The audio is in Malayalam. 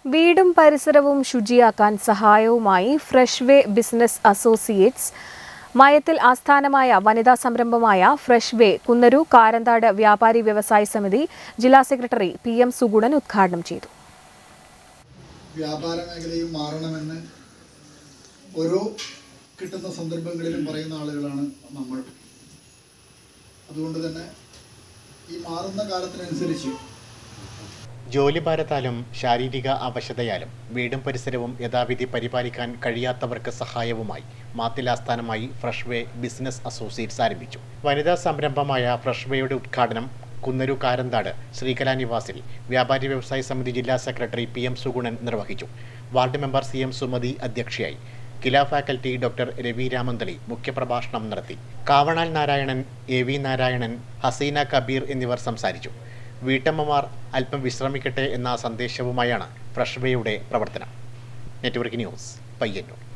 വീടും പരിസരവും ശുചിയാക്കാൻ സഹായവുമായി ഫ്രഷ് വേ ബിസിനസ് അസോസിയേറ്റ്സ് മയത്തിൽ ആസ്ഥാനമായ വനിതാ സംരംഭമായ ഫ്രഷ് വേ കുന്നരു കാരന്താട് വ്യാപാരി വ്യവസായ സമിതി ജില്ലാ സെക്രട്ടറി പി എം സുഗുണൻ ഉദ്ഘാടനം ചെയ്തു വ്യാപാര മേഖലയും മാറണമെന്ന് ഓരോ കിട്ടുന്ന സന്ദർഭങ്ങളിലും പറയുന്ന ആളുകളാണ് നമ്മൾ അതുകൊണ്ട് തന്നെ ഈ മാറുന്ന കാലത്തിനനുസരിച്ച് ജോലിഭാരത്താലും ശാരീരിക അവശതയാലും വീടും പരിസരവും യഥാവിധി പരിപാലിക്കാൻ കഴിയാത്തവർക്ക് സഹായവുമായി മാത്തിൽ ആസ്ഥാനമായി ഫ്രഷ് വേ ബിസിനസ് അസോസിയേറ്റ്സ് ആരംഭിച്ചു വനിതാ സംരംഭമായ ഫ്രഷ് വേയുടെ ഉദ്ഘാടനം കുന്നരു കാരന്താട് ശ്രീകലാ നിവാസിൽ വ്യാപാരി വ്യവസായ സമിതി ജില്ലാ സെക്രട്ടറി പി എം സുഗുണൻ നിർവഹിച്ചു ward member C M Sumathi അധ്യക്ഷയായി കില ഫാക്കൽറ്റി ഡോക്ടർ രവി രാമന്തളി മുഖ്യപ്രഭാഷണം നടത്തി കാവണാൽ നാരായണൻ എ വി നാരായണൻ ഹസീന കബീർ എന്നിവർ സംസാരിച്ചു വീട്ടമ്മമാർ അല്പം വിശ്രമിക്കട്ടെ എന്ന സന്ദേശവുമായാണ് ഫ്രഷ് വേയുടെ പ്രവർത്തനം നെറ്റ്വർക്ക് ന്യൂസ് പയ്യന്നൂർ